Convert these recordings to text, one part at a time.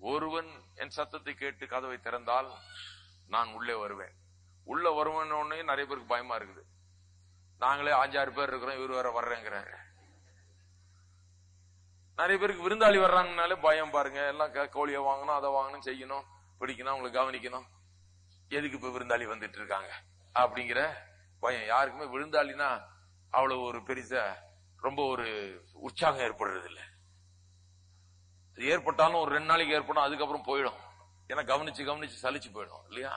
ஒருவன் என் சத்தத்தை கேட்டு கதவை திறந்தால் நான் உள்ளே வருவேன் உள்ள வருவேன்னு நிறைய பேருக்கு பயமா இருக்குது நாங்களே அஞ்சாறு பேர் இருக்கிறோம் இவர் வேற வர்றேங்கிறாரு நிறைய பேருக்கு விருந்தாளி வர்றாங்கனாலே பயம் பாருங்க எல்லாம் க- கோழியை வாங்கணும் அதை வாங்கணும் செய்யணும் பிடிக்கணும் அவங்களை கவனிக்கணும் எதுக்கு இப்ப விருந்தாளி வந்துட்டு இருக்காங்க அப்படிங்கிற பயம் யாருக்குமே விருந்தாளினா அவ்வளவு ஒரு பெருசா ரொம்ப ஒரு உற்சாகம் ஏற்படுறது இல்ல அது ஏற்பட்டாலும் ஒரு ரெண்டு நாளைக்கு ஏற்படும் அதுக்கப்புறம் போயிடும் ஏன்னா கவனிச்சு கவனிச்சு சலிச்சு போயிடும் இல்லையா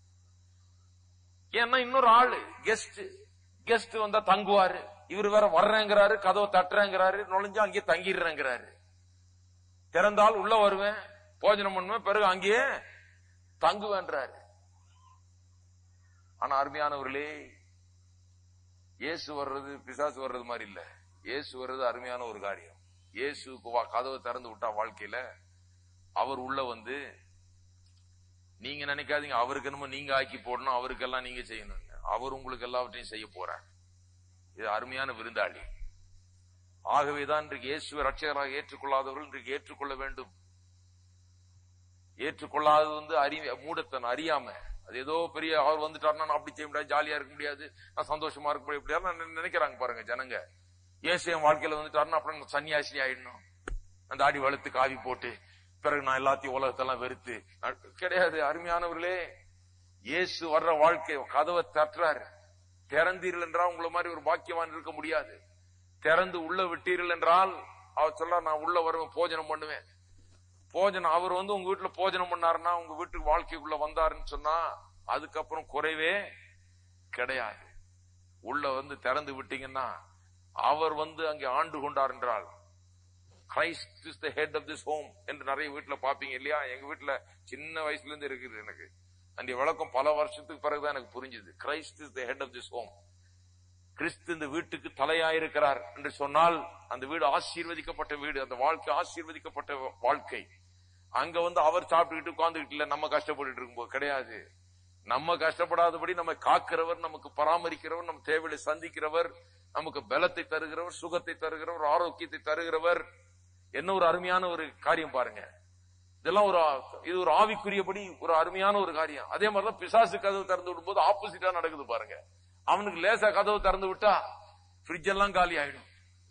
ஏன்னா இன்னொரு ஆளு கெஸ்ட் கெஸ்ட் வந்தா தங்குவாரு இவர் வேற வர்றேங்கிறாரு கதவை தட்டுறேங்கிறாரு நுழைஞ்சு அங்கேயே தங்கிடுறேங்கிறாரு திறந்தால் உள்ள வருவேன் போஜனம் பண்ணுவேன் பிறகு அங்கேயே தங்குவேன்றாரு ஆனா அருமையானவர்களே இயேசு வர்றது பிசாசு வர்றது மாதிரி இல்ல இயேசு வர்றது அருமையான ஒரு காரியம் இயேசுக்கு வா- கதவை திறந்து விட்டா வாழ்க்கையில அவர் உள்ள வந்து நீங்க நினைக்காதீங்க அவருக்கு என்னமோ நீங்க ஆக்கி போடணும் அவருக்கெல்லாம் நீங்க செய்யணும் அவர் உங்களுக்கு எல்லாவற்றையும் செய்ய போறார் இது அருமையான விருந்தாளி ஆகவேதான் இன்றைக்கு இயேசுவை ரட்சகராக ஏற்றுக்கொள்ளாதவர்கள் இன்றைக்கு ஏற்றுக்கொள்ள வேண்டும் ஏற்றுக்கொள்ளாதது வந்து அறி மூடத்தன் அறியாம அது ஏதோ பெரிய அவர் வந்துட்டாருன்னா நான் அப்படி செய்ய முடியாது ஜாலியா இருக்க முடியாது நான் சந்தோஷமா இருக்க முடியாது இப்படியா நினை- நினைக்கிறாங்க பாருங்க ஜனங்க இயேசு என் வாழ்க்கையில வந்துட்டாருன்னா அப்புறம் நான் சன்னியாசி ஆயிடணும் அந்த அடி வளர்த்து காவி போட்டு பிறகு நான் எல்லாத்தையும் உலகத்தெல்லாம் வெறுத்து நான் கிடையாது அருமையானவர்களே இயேசு வர்ற வாழ்க்கை கதவை தட்டுறாரு திறந்தீர்கள் என்றால் உங்களை மாதிரி ஒரு பாக்கியவான் இருக்க முடியாது திறந்து உள்ள விட்டீர்கள் என்றால் அவர் சொல்ல நான் உள்ள வருவேன் போஜனம் பண்ணுவேன் போஜனம் அவர் வந்து உங்க வீட்டுல போஜனம் பண்ணாருன்னா உங்க வீட்டுக்கு வாழ்க்கைக்குள்ள வந்தாருன்னு சொன்னா அதுக்கப்புறம் குறைவே கிடையாது உள்ள வந்து திறந்து விட்டீங்கன்னா அவர் வந்து அங்கே ஆண்டு கொண்டார் என்றால் Christ is the head of this home என்று நிறைய வீட்டுல பாப்பீங்க இல்லையா எங்க வீட்டுல சின்ன வயசுல இருந்து இருக்குது எனக்கு அந்த விளக்கம் பல வருஷத்துக்கு பிறகுதான் எனக்கு புரிஞ்சுது Christ is the head of this home கிறிஸ்து இந்த வீட்டுக்கு தலையாயிருக்கிறார் என்று சொன்னால் அந்த வீடு ஆசீர்வதிக்கப்பட்ட வீடு அந்த வாழ்க்கை ஆசீர்வதிக்கப்பட்ட வாழ்க்கை அங்க வந்து அவர் சாப்பிட்டுக்கிட்டு உட்கார்ந்துகிட்டு இல்ல நம்ம கஷ்டப்பட்டுட்டு இருக்கும்போது கிடையாது நம்ம கஷ்டப்படாதபடி நம்ம காக்கிறவர் நமக்கு பராமரிக்கிறவர் நம்ம தேவையை சந்திக்கிறவர் நமக்கு பலத்தை தருகிறவர் சுகத்தை தருகிறவர் ஆரோக்கியத்தை தருகிறவர் என்ன ஒரு அருமையான ஒரு காரியம் பாருங்க இதெல்லாம் ஒரு ஆ- இது ஒரு ஆவிக்குரியபடி ஒரு அருமையான ஒரு காரியம் அதே மாதிரிதான் பிசாசு கதவு திறந்து விடும்போது ஆப்போசிட்டா நடக்குது பாருங்க அவனுக்கு லேசா கதவு திறந்து விட்டா ஃப்ரிட்ஜ் எல்லாம் காலி ஆயிடும்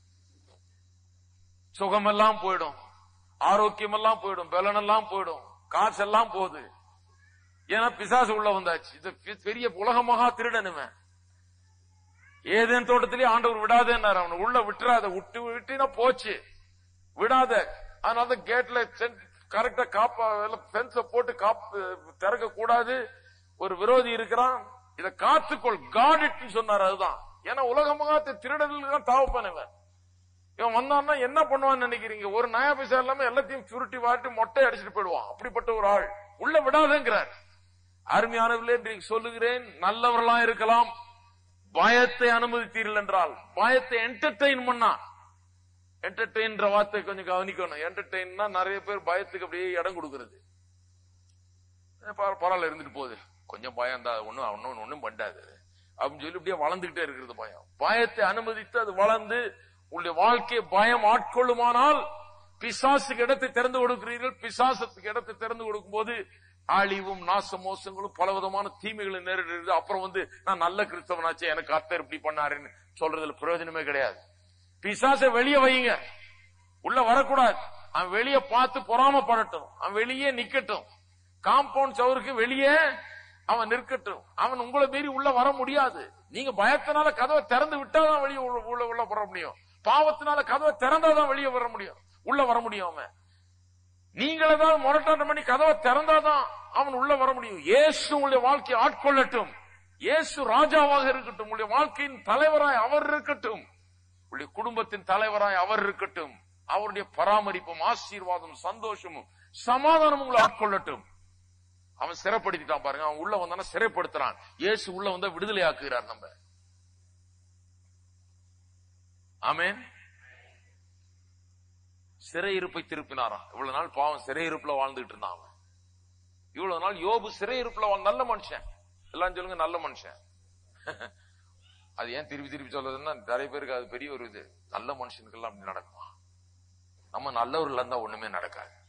சுகமெல்லாம் போயிடும் ஆரோக்கியம் எல்லாம் போயிடும் பலன் எல்லாம் போயிடும் காசெல்லாம் போகுது ஏன்னா பிசாசு உள்ள வந்தாச்சு இது பெ- பெரிய உலக மகா திருடனுமே ஏதேன் தோட்டத்திலே ஆண்டவர் விடாதேன்னாரு அவனை உள்ள விட்டுறாத விட்டு விட்டினா போச்சு விடாத அதனால கேட்ல கரெக்டா காப்பா பென்ஸ போட்டு காப்பு திறக்க கூடாது ஒரு விரோதி இருக்கிறான் இத காத்துக்கொள் காடிட்டு சொன்னார் அதுதான் ஏன்னா உலக மகாத்து திருடர்களுக்கு தான் தாவப்பானவன் இவன் வந்தான்னா என்ன பண்ணுவான்னு நினைக்கிறீங்க ஒரு நயா பைசா இல்லாம எல்லாத்தையும் சுருட்டி வாட்டி மொட்டை அடிச்சுட்டு போயிடுவான் அப்படிப்பட்ட ஒரு ஆள் உள்ள விடாதேங்கிறார் அருமையானவர்களே இன்றைக்கு சொல்லுகிறேன் நல்லவர்களா இருக்கலாம் பயத்தை அனுமதித்தீர்கள் என்றால் பயத்தை என்டர்டெயின் பண்ணா என்டர்டெயின்ற வார்த்தை கொஞ்சம் கவனிக்கணும் என்டர்டெயின்னா நிறைய பேர் பயத்துக்கு அப்படியே இடம் கொடுக்கிறது அஹ் பர- பரவாயில்ல இருந்துட்டு போகுது கொஞ்சம் பயம் தான் ஒண்ணும் ஒன்னும் ஒண்ணும் பண்ணாது அப்படின்னு சொல்லி இப்படியே வளர்ந்துகிட்டே இருக்கிறது பயம் பயத்தை அனுமதித்து அது வளர்ந்து உங்களுடைய வாழ்க்கையை பயம் ஆட்கொள்ளுமானால் பிசாசுக்கு இடத்தை திறந்து கொடுக்கிறீர்கள் பிசாசத்துக்கு இடத்தை திறந்து கொடுக்கும் போது அழிவும் நாச மோசங்களும் பலவிதமான தீமைகளை நேரிடுறது அப்புறம் வந்து நான் நல்ல கிறிஸ்தவனாச்சே எனக்கு கர்த்தர் இப்படி பண்ணாருன்னு சொல்றதுல பிரயோஜனமே கிடையாது பிசாசை வெளியே வையுங்க உள்ள வரக்கூடாது அவன் வெளியே பார்த்து பொறாமப்படட்டும் அவன் வெளியே நிக்கட்டும் காம்பவுண்ட் சவருக்கு வெளியே அவன் நிற்கட்டும் அவன் உங்களை மீறி உள்ள வர முடியாது நீங்க பயத்தினால கதவை திறந்து விட்டாதான் வெளியே உள்ள உள்ள உள்ள வர முடியும் பாவத்தினால கதவை திறந்தாதான் வெளியே வர முடியும் உள்ள வர முடியும் அவன் நீங்கள் ஏதாவது முரட்டாட்டம் பண்ணி கதவை திறந்தாதான் அவன் உள்ள வர முடியும் இயேசு உங்களுடைய வாழ்க்கையை ஆட்கொள்ளட்டும் இயேசு ராஜாவாக இருக்கட்டும் உங்களுடைய வாழ்க்கையின் தலைவராய் அவர் இருக்கட்டும் உங்களுடைய குடும்பத்தின் தலைவராய் அவர் இருக்கட்டும் அவருடைய பராமரிப்பும் ஆசீர்வாதம் சந்தோஷமும் சமாதானம் உங்களை ஆட்கொள்ளட்டும் அவன் சிறைப்படுத்திட்டான் பாருங்க அவன் உள்ள வந்தானா சிறைப்படுத்துறான் இயேசு உள்ள வந்தா விடுதலை ஆக்குகிறார் நம்ம ஆமென் சிறையிருப்பை திருப்பினாராம் இவ்வளவு நாள் பாவம் சிறையிருப்புல வாழ்ந்துட்டு இருந்தான் அவன் இவ்வளவு நாள் யோபு சிறையிருப்புல வாழ் நல்ல மனுஷன் எல்லாம் சொல்லுங்க நல்ல மனுஷன் அது ஏன் திருப்பி திருப்பி சொல்றதுன்னா நிறைய பேருக்கு அது பெரிய ஒரு இது நல்ல மனுஷனுக்கெல்லாம் அப்படி நடக்குமா நம்ம நல்லவர்கள் இருந்தா ஒண்ணுமே நடக்காது